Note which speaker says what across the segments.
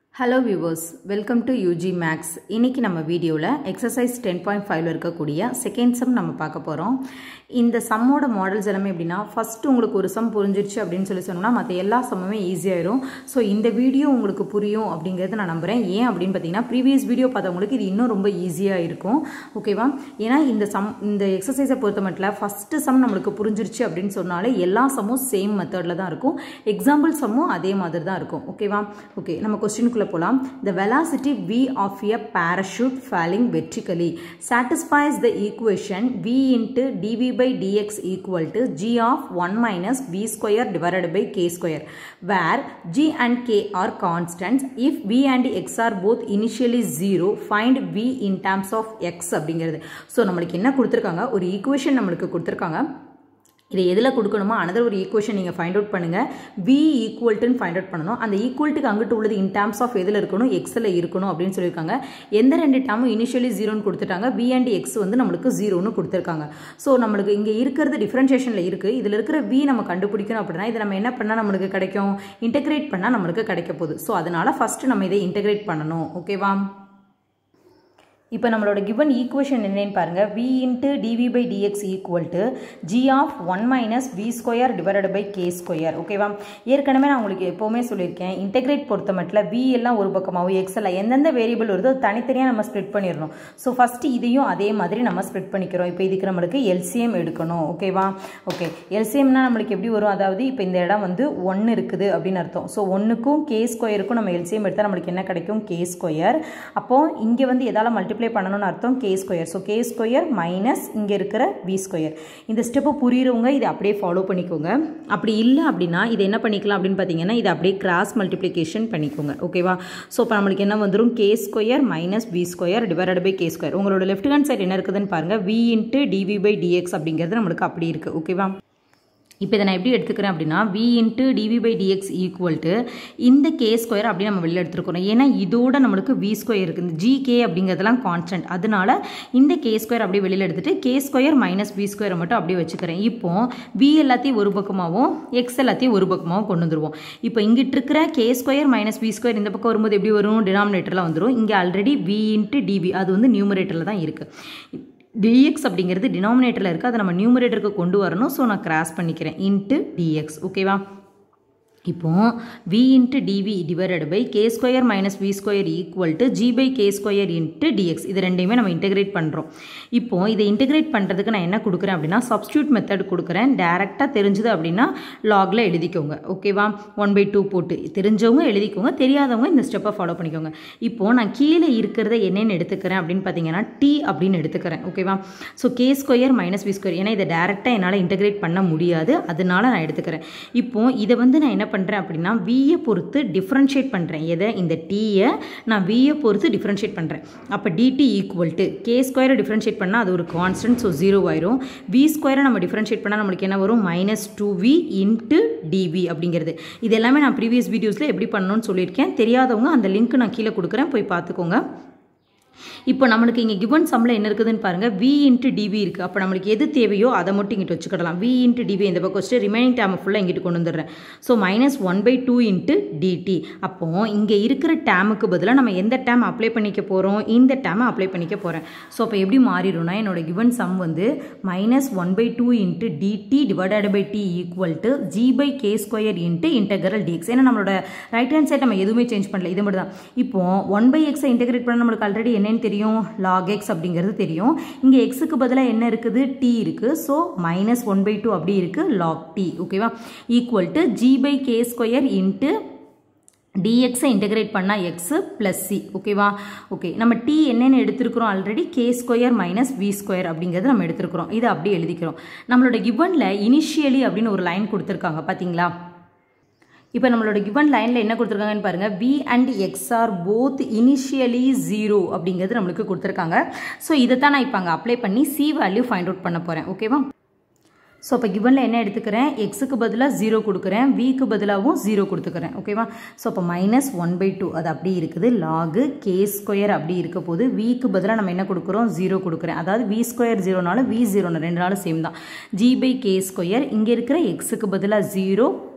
Speaker 1: hello viewers welcome to UG maths இன்னைக்கு நம்ம வீடியோவில் எக்ஸசைஸ் டென் பாயிண்ட் ஃபைவ்ல இருக்கக்கூடிய செகண்ட் சம் நம்ம பார்க்க போகிறோம் இந்த சம்மோட மாடல்ஸ் எல்லாமே எப்படின்னா ஃபஸ்ட்டு உங்களுக்கு ஒரு சம் புரிஞ்சிருச்சு அப்படின்னு சொல்லி சொன்னோம்னா மற்ற எல்லா சம்முமே ஈஸியாயிரும் ஸோ இந்த வீடியோ உங்களுக்கு புரியும் அப்படிங்கிறது நான் நம்புகிறேன் ஏன் அப்படின்னு பார்த்தீங்கன்னா ப்ரீவியஸ் வீடியோ பார்த்தவங்களுக்கு இது இன்னும் ரொம்ப ஈஸியாக இருக்கும் ஓகேவா ஏன்னா இந்த சம் இந்த எக்ஸசைஸை பொறுத்த மட்டும் ஃபஸ்ட்டு சம் நம்மளுக்கு புரிஞ்சிருச்சு அப்படின்னு சொன்னாலே எல்லா சம்மும் சேம் மெத்தடில் தான் இருக்கும் எக்ஸாம்பிள் சம்மும் அதே மாதிரி தான் இருக்கும் ஓகேவா ஓகே நம்ம கொஸ்டினுக்குள்ளே போகலாம் the velocity v of a parachute falling vertically satisfies the equation v into dv by dx equal to g of 1 minus v square divided by k square where g and k are constants if v and x are both initially 0 find v in terms of x அப்படிங்கிறது so நம்மளுக்கு என்ன கொடுத்துருக்காங்க ஒரு equation நம்மளுக்கு கொடுத்துருக்காங்க இதை எதில் கொடுக்கணுமோ அனதர் ஒரு ஈக்குவேஷன் நீங்கள் ஃபைண்ட் அவுட் பண்ணுங்கள் வி ஈக்குவல்ட்டுன்னு ஃபைண்ட் அவுட் பண்ணணும் அந்த ஈக்குவல்ட்டுக்கு அங்கிட்டு உள்ளது இன் டேர்ம்ஸ் ஆஃப் எதில் இருக்கணும் எக்ஸில் இருக்கணும் அப்படின்னு சொல்லியிருக்காங்க எந்த ரெண்டு டேர்மும் இனிஷியலி ஜீரோன்னு கொடுத்துட்டாங்க வி அண்ட் எக்ஸ் வந்து நம்மளுக்கு ஜீரோன்னு கொடுத்துருக்காங்க ஸோ நம்மளுக்கு இங்கே இருக்கிறது டிஃப்ரென்ஷியேஷனில் இருக்குது இதில் இருக்கிற வி நம்ம கண்டுபிடிக்கணும் அப்படின்னா இதை நம்ம என்ன பண்ணால் நம்மளுக்கு கிடைக்கும் இன்டெகிரேட் பண்ணால் நம்மளுக்கு கிடைக்க போகுது ஸோ அதனால் ஃபஸ்ட்டு நம்ம இதை இன்டெகிரேட் பண்ணணும் ஓகேவா இப்போ நம்மளோட கிவன் ஈக்குவேஷன் என்னன்னு பாருங்கள் V into DV by DX equal to G of one minus we square divided by K square ஓகேவா ஏற்கனவே நான் உங்களுக்கு எப்போவுமே சொல்லியிருக்கேன் இன்டெகிரேட் பொறுத்த மட்டும் வி எல்லாம் ஒரு பக்கமாகவும் எக்ஸ் எல்லாம் எந்தெந்த வேரியபிள் வருதோ தனித்தனியாக நம்ம ஸ்ப்ளிட் பண்ணிடணும் ஸோ ஃபஸ்ட்டு இதையும் அதே மாதிரி நம்ம ஸ்ப்ளிட் பண்ணிக்கிறோம் இப்போ இதுக்கு நம்மளுக்கு எல்சிஎம் எடுக்கணும் ஓகேவா ஓகே எல்சிஎம்னா நம்மளுக்கு எப்படி வரும் அதாவது இப்போ இந்த இடம் வந்து ஒன்று இருக்குது அப்படின்னு அர்த்தம் ஸோ ஒன்றுக்கும் கே ஸ்கொயருக்கும் நம்ம எல்சிஎம் எடுத்தால் நம்மளுக்கு என்ன கிடைக்கும் கே ஸ்கொயர் அப்போது இங்கே வந்து எதால் மல்டிப்ளை மல்டிப்ளை பண்ணணும்னு அர்த்தம் K square so K square minus இங்கே இருக்கிற வி ஸ்கொயர் இந்த ஸ்டெப்பை புரியுறவங்க இதை அப்படியே ஃபாலோ பண்ணிக்கோங்க அப்படி இல்லை அப்படின்னா இதை என்ன பண்ணிக்கலாம் அப்படின்னு பார்த்தீங்கன்னா இதை அப்படியே கிராஸ் மல்டிப்ளிகேஷன் பண்ணிக்கோங்க ஓகேவா ஸோ இப்போ நம்மளுக்கு என்ன வந்துடும் K square minus we square divided by K square உங்களோட லெஃப்ட் ஹேண்ட் சைடு என்ன இருக்குதுன்னு பாருங்கள் V into DV by DX அப்படிங்கிறது நம்மளுக்கு அப்படி இருக்குது ஓகேவா இப்போ இதை நான் எப்படி எடுத்துக்கிறேன் அப்படின்னா V into DV by DX equal to இந்த கே ஸ்கொயர் அப்படி நம்ம வெளில எடுத்துருக்கிறோம் ஏன்னா இதோட நம்மளுக்கு வி ஸ்கொயர் இருக்குது இந்த ஜி கே அப்படிங்கிறதுலாம் கான்ஸ்டன்ட் அதனால இந்த கே ஸ்கொயர் அப்படியே வெளியில் எடுத்துகிட்டு கே ஸ்கொயர் மைனஸ் வி ஸ்கொயரை மட்டும் அப்படியே வச்சுக்கிறேன் இப்போ வி எல்லாத்தையும் ஒரு பக்கமாகவும் எக்ஸ் எல்லாத்தையும் ஒரு பக்கமாகவும் கொண்டு வந்துருவோம் இப்போ இங்கிட்டு இருக்கிற K square minus we square இந்த பக்கம் வரும்போது எப்படி வரும் டினாமினேட்டரில் வந்துடும் இங்கே ஆல்ரெடி வி இன்ட்டு டிவி அது வந்து நியூமரேட்டரில் தான் இருக்குது டிஎக்ஸ் அப்படிங்கிறது டினாமினேட்டரில் இருக்குது அதை நம்ம நியூமரேட்டருக்கு கொண்டு வரணும் ஸோ நான் கிராஸ் பண்ணிக்கிறேன் இன்ட்டு டிஎக்ஸ் ஓகேவா இப்போ V into DV divided by K square minus we square equal to G by K square into DX இது ரெண்டையுமே நம்ம இன்டெகிரேட் பண்ணுறோம் இப்போ இதை இன்டெகிரேட் பண்ணுறதுக்கு நான் என்ன கொடுக்குறேன் அப்படின்னா சப்ஸ்டியூட் மெத்தட் கொடுக்குறேன் டேரெக்டாக தெரிஞ்சுது அப்படின்னா லாகில் எழுதிக்கோங்க ஓகேவா ஒன் பை டூ போட்டு தெரிஞ்சவங்க எழுதிக்கோங்க தெரியாதவங்க இந்த ஸ்டெப்பை ஃபாலோ பண்ணிக்கோங்க இப்போது நான் கீழே இருக்கிறத என்னென்னு எடுத்துக்கிறேன் அப்படின்னு பார்த்தீங்கன்னா டி அப்படின்னு எடுத்துக்கிறேன் ஓகேவா so K square minus we square ஏன்னா இதை டேரெக்டாக என்னால் இன்டெகிரேட் பண்ண முடியாது அதனால நான் எடுத்துக்கிறேன் இப்போது இதை வந்து நான் என்ன பண்ணுறேன் அப்படின்னா வியை பொறுத்து டிஃப்ரென்ஷியேட் பண்ணுறேன் எதை இந்த டீயை நான் வியை பொறுத்து டிஃப்ரென்ஷியேட் பண்ணுறேன் அப்போ டிடி ஈக்குவல் டு கே ஸ்கொயரை டிஃப்ரென்ஷியேட் பண்ணால் அது ஒரு கான்ஸ்டன்ட் ஸோ ஜீரோ ஆயிரும் வி ஸ்கொயரை நம்ம டிஃப்ரென்ஷியேட் பண்ணால் நம்மளுக்கு என்ன வரும் minus two V into DV அப்படிங்கிறது இது எல்லாமே நான் ப்ரீவியஸ் வீடியோஸில் எப்படி பண்ணணும்னு சொல்லியிருக்கேன் தெரியாதவங்க அந்த லிங்க் நான் கீழே கொடுக்குறேன் போய் பார்த்துக்கோங்க இப்போ நம்மளுக்கு இங்கே கிவன் சம்மில் என்ன இருக்குதுன்னு பாருங்கள் வி இன்ட்டு டிவி இருக்குது அப்போ நம்மளுக்கு எது தேவையோ அதை மட்டும் இங்கிட்டு வச்சுக்கிடலாம் வி இன்ட்டு டிவி இந்த பக்கம் வச்சுட்டு ரிமைனிங் டேம் ஃபுல்லாக இங்கிட்டு கொண்டு வந்துடுறேன் so minus one by two into DT அப்போது இங்கே இருக்கிற டேமுக்கு பதிலாக நம்ம எந்த டேம் அப்ளை பண்ணிக்க போகிறோம் இந்த டேமை அப்ளை பண்ணிக்க போகிறேன் ஸோ அப்போ எப்படி மாறிடும்னா என்னோட கிவன் சம் வந்து minus one by two into DT divided by T equal to G by K square into integral DX ஏன்னா நம்மளோட ரைட் ஹேண்ட் சைட் நம்ம எதுவுமே சேஞ்ச் பண்ணல இது மட்டும் தான் இப்போ ஒன் பை எக்ஸை இன்டெகிரேட் பண்ண நம்மளுக்கு ஆல்ரெடி என்னன்னு தெரியும் லாக் எக்ஸ் அப்படிங்கிறது தெரியும் இங்கே எக்ஸுக்கு பதிலாக என்ன இருக்குது டி இருக்குது so minus one by two அப்படி இருக்குது லாக் டி ஓகேவா equal to G by K square into டிஎக்ஸை இன்டெகிரேட் பண்ணால் எக்ஸு ப்ளஸ் சி ஓகேவா ஓகே நம்ம டி என்னென்னு எடுத்திருக்கிறோம் already K square minus we square அப்படிங்கிறது நம்ம எடுத்திருக்கிறோம் இதை அப்படியே எழுதிக்கிறோம் நம்மளோட கிவனில் இனிஷியலி அப்படின்னு ஒரு லைன் கொடுத்துருக்காங்க பார்த்தீங்களா இப்போ நம்மளோட கிவன் லைனில் என்ன கொடுத்துருக்காங்கன்னு பாருங்கள் V and X are both initially zero அப்படிங்கிறது நம்மளுக்கு கொடுத்துருக்காங்க ஸோ இதை தான் நான் இப்போ அங்கே அப்ளை பண்ணி சி வேல்யூ ஃபைண்ட் அவுட் பண்ண போகிறேன் ஓகேவா ஸோ அப்போ கிவனில் என்ன எடுத்துக்கிறேன் எக்ஸுக்கு பதிலாக ஜீரோ கொடுக்குறேன் விக்கு பதிலாகவும் ஜீரோ கொடுத்துக்கிறேன் ஓகேவா ஸோ அப்போ மைனஸ் ஒன் பை டூ அது அப்படி இருக்குது லாகு கே ஸ்கொயர் அப்படி இருக்க போது விக்கு பதிலாக நம்ம என்ன கொடுக்குறோம் ஜீரோ கொடுக்குறேன் அதாவது வி ஸ்கொயர் ஜீரோனாலும் வி ஜீரோன்னு ரெண்டு நாளும் சேம் தான் ஜி பை கே ஸ்கொயர் இங்கே இருக்கிற எக்ஸுக்கு பதிலாக ஜீரோ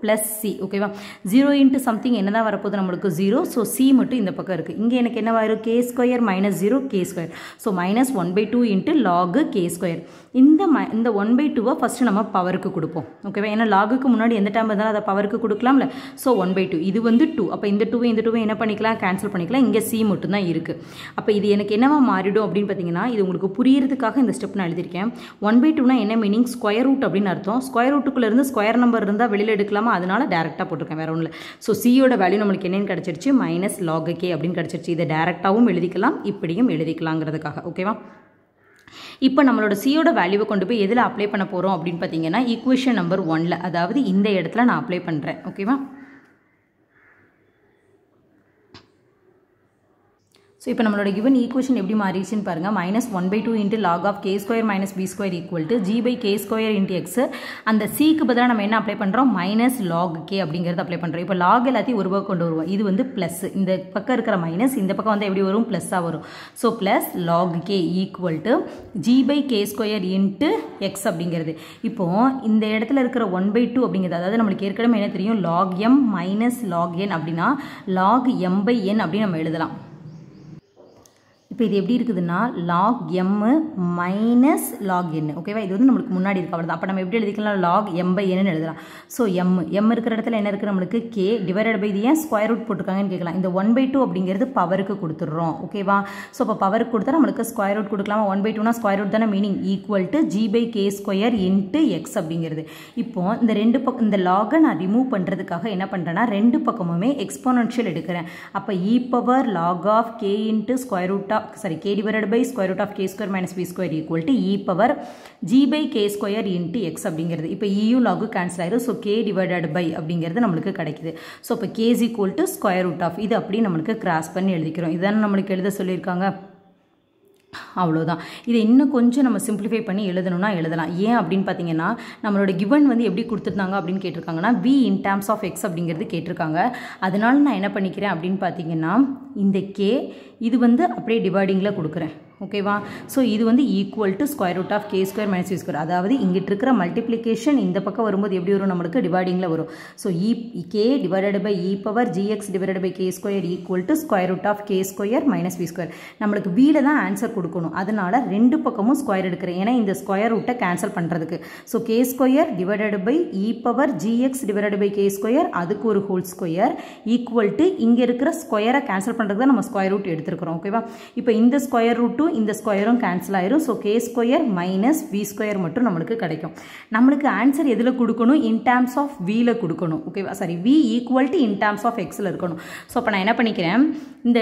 Speaker 1: ப்ளஸ் சி ஓகேவா ஜீரோ இன்ட்டு சம்திங் என்ன தான் வரப்போகுது நம்மளுக்கு ஜீரோ ஸோ சி மட்டும் இந்த பக்கம் இருக்குது இங்கே எனக்கு என்ன வரும் K square minus zero K square so minus one by two into log K square இந்த ம இந்த ஒன் பை டூவை ஃபஸ்ட்டு நம்ம பவருக்கு கொடுப்போம் ஓகேவா ஏன்னா லாகுக்கு முன்னாடி எந்த டைம் இருந்தாலும் அதை பவருக்கு கொடுக்கலாம்ல ஸோ ஒன் பை டூ இது வந்து டூ அப்போ இந்த டூவை இந்த டூவை என்ன பண்ணிக்கலாம் கேன்சல் பண்ணிக்கலாம் இங்கே சி மட்டும் தான் இருக்குது அப்போ இது எனக்கு என்னவா மாறிடும் அப்படின்னு பார்த்தீங்கன்னா இது உங்களுக்கு புரியறதுக்காக இந்த ஸ்டெப் நான் எழுதியிருக்கேன் ஒன் பை டூனா என்ன மீனிங் ஸ்கொயர் ரூட் அப்படின்னு அர்த்தம் ஸ்கொயர் ரூட்டுக்குள்ளே இருந்து ஸ்கொயர் நம்பர் இருந்தால் வெளியில் எடுக்கலாமா அதனால டேரெக்டாக போட்டிருக்கேன் வேற ஒன்றும் இல்லை ஸோ சியோட வேல்யூ நம்மளுக்கு என்னென்னு கிடச்சிருச்சு மைனஸ் லாக் கே அப்படின்னு கிடச்சிருச்சு இதை டேரெக்டாகவும் எழுதிக்கலாம் இப்படியும் எழுதிக்கலாங்கிறதுக்காக ஓகேவா இப்போ நம்மளோட சியோட வேல்யூவை கொண்டு போய் எதில் அப்ளை பண்ண போகிறோம் அப்படின்னு பார்த்தீங்கன்னா ஈக்குவேஷன் நம்பர் ஒனில் அதாவது இந்த இடத்துல நான் அப்ளை பண்ணுறேன் ஓகேவா ஸோ இப்போ நம்மளோட கிவன் ஈக்குவேஷன் எப்படி மாறிடுச்சுன்னு பாருங்கள் minus one by two into log of K square minus B square equal to G by K square into X அந்த சிக்கு பதிலாக நம்ம என்ன அப்ளை பண்ணுறோம் மைனஸ் லாக் கே அப்படிங்கிறது அப்ளை பண்ணுறோம் இப்போ லாக் எல்லாத்தையும் ஒரு பக்கம் கொண்டு வருவோம் இது வந்து ப்ளஸ் இந்த பக்கம் இருக்கிற மைனஸ் இந்த பக்கம் வந்து எப்படி வரும் ப்ளஸ்ஸாக வரும் so plus log K equal to G by K square into X அப்படிங்கிறது இப்போ இந்த இடத்துல இருக்கிற ஒன் பை டூ அப்படிங்கிறது அதாவது நம்மளுக்கு ஏற்கனவே என்ன தெரியும் log M minus log N அப்படின்னா லாக் எம் பை என் அப்படின்னு நம்ம எழுதலாம் இப்போ இது எப்படி இருக்குதுன்னா log M minus log N ஓகேவா இது வந்து நம்மளுக்கு முன்னாடி இருக்கு அவ்வளோதான் அப்போ நம்ம எப்படி எழுதிக்கலாம் லாக் எம் பை என்னன்னு எழுதலாம் ஸோ எம் எம் இருக்கிற இடத்துல என்ன இருக்குது நம்மளுக்கு கே டிவைடட் பை இது ஏன் ஸ்கொயர் ரூட் போட்டிருக்காங்கன்னு கேட்கலாம் இந்த ஒன் பை டூ அப்படிங்கிறது பவருக்கு கொடுத்துட்றோம் ஓகேவா ஸோ இப்போ பவருக்கு கொடுத்தா நம்மளுக்கு ஸ்கொயர் ரூட் கொடுக்கலாமா ஒன் பை டூனா ஸ்கொயர் ரூட் தானே meaning equal to G by K square into X அப்படிங்கிறது இப்போ இந்த ரெண்டு பக்கம் இந்த லாகை நான் ரிமூவ் பண்ணுறதுக்காக என்ன பண்ணுறேன்னா ரெண்டு பக்கமுமே எக்ஸ்போனன்ஷியல் எடுக்கிறேன் அப்போ e power log of k into square root of sorry k divided by square root of k square minus b square equal to e power g by k square into x அப்படிங்கிறது இப்போ இயும் log cancel ஆயிரும் so k divided by அப்படிங்கிறது நம்மளுக்கு கிடைக்குது so இப்போ k is equal to square root of இது அப்படி நம்மளுக்கு கிராஸ் பண்ணி எழுதிக்கிறோம் இதான் நம்மளுக்கு எழுத சொல்லியிருக்காங்க அவ்வளோதான் இதை இன்னும் கொஞ்சம் நம்ம சிம்பிளிஃபை பண்ணி எழுதணும்னா எழுதலாம் ஏன் அப்படின்னு பார்த்தீங்கன்னா நம்மளோட கிவன் வந்து எப்படி கொடுத்துருந்தாங்க அப்படின்னு கேட்டிருக்காங்கன்னா v in terms of x அப்படிங்கிறது கேட்டிருக்காங்க அதனால நான் என்ன பண்ணிக்கிறேன் அப்படின்னு பார்த்தீங்கன்னா இந்த கே இது வந்து அப்படியே டிவைடிங்கில் கொடுக்குறேன் ஓகேவா ஸோ இது வந்து equal to square root of K square minus c square அதாவது இங்கிட்டு இருக்கிற மல்டிப்ளிகேஷன் இந்த பக்கம் வரும்போது எப்படி வரும் நம்மளுக்கு டிவைடிங்கில் வரும் so e k divided by e power g x divided by K square equal to square root of K square minus B square நம்மளுக்கு வீல தான் ஆன்சர் கொடுக்கணும் அதனால ரெண்டு பக்கமும் ஸ்கொயர் எடுக்கிறேன் ஏன்னா இந்த ஸ்கொயர் ரூட்டை கேன்சல் பண்ணுறதுக்கு so K square divided by e power g x divided by K square அதுக்கு ஒரு ஹோல் ஸ்கொயர் ஈக்குவல் டு இங்கே இருக்கிற ஸ்கொயரை கேன்சல் பண்ணுறதுக்கு தான் நம்ம ஸ்கொயர் ரூட் எடுத்துருக்கிறோம் ஓகேவா இப்போ இந்த ஸ்கொயர் ரூட்டும் இந்த ஸ்கொயரும் கேன்சல் ஆயிரும் so K square minus we square மட்டும் நம்மளுக்கு கிடைக்கும் நம்மளுக்கு ஆன்சர் எதில் கொடுக்கணும் இன் டேர்ம்ஸ் ஆஃப் வியில் கொடுக்கணும் ஓகேவா sorry v equal to in terms of எக்ஸில் இருக்கணும் ஸோ அப்போ நான் என்ன பண்ணிக்கிறேன் இந்த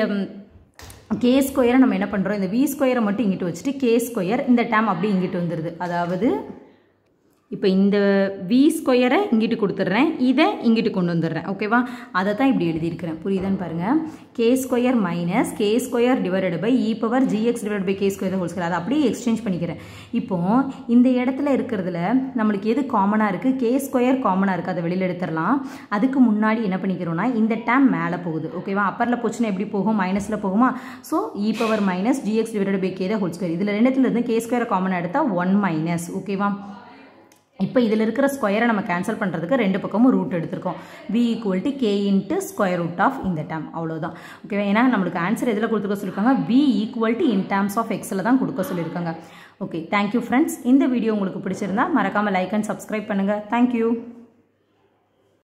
Speaker 1: கே ஸ்கொயரை நம்ம என்ன பண்ணுறோம் இந்த வி ஸ்கொயரை மட்டும் இங்கிட்டு வச்சுட்டு கே ஸ்கொயர் இந்த டேம் அப்படியே இங்கிட்டு வந்துடுது அதாவது இப்போ இந்த வி ஸ்கொயரை இங்கிட்டு கொடுத்துட்றேன் இதை இங்கிட்டு கொண்டு வந்துடுறேன் ஓகேவா அதை தான் இப்படி எழுதியிருக்கிறேன் புரியுதான்னு பாருங்கள் k square minus k square divided by e power g x divide by K square whole square அதை அப்படியே எக்ஸ்சேஞ்ச் பண்ணிக்கிறேன் இப்போ இந்த இடத்துல இருக்கிறதுல நம்மளுக்கு எது காமனாக இருக்குது கே ஸ்கொயர் காமனாக இருக்குது அதை வெளியில் எடுத்துடலாம் அதுக்கு முன்னாடி என்ன பண்ணிக்கிறோம்னா இந்த டேம் மேலே போகுது ஓகேவா அப்பரில் போச்சுன்னா எப்படி போகும் மைனஸில் போகுமா so e power minus g x divided by k தான் ஹோல் ஸ்கொயர் இதில் ரெண்டுத்துல இருந்து கே ஸ்கொயர் காமனாக எடுத்தால் ஒன் மைனஸ் ஓகேவா இப்போ இதில் இருக்கிற ஸ்கொயரை நம்ம கேன்சல் பண்ணுறதுக்கு ரெண்டு பக்கமும் ரூட் எடுத்திருக்கோம் v equal to k into square root of இந்த டேம் அவ்வளோதான் ஓகேவா ஏன்னா நம்மளுக்கு ஆன்சர் எதில் கொடுத்துருக்க சொல்லியிருக்காங்க v equal to in terms of எக்ஸில் தான் கொடுக்க சொல்லியிருக்காங்க ஓகே தேங்க்யூ ஃப்ரெண்ட்ஸ் இந்த வீடியோ உங்களுக்கு பிடிச்சிருந்தா மறக்காமல் லைக் அண்ட் சப்ஸ்கிரைப் பண்ணுங்கள் தேங்க்யூ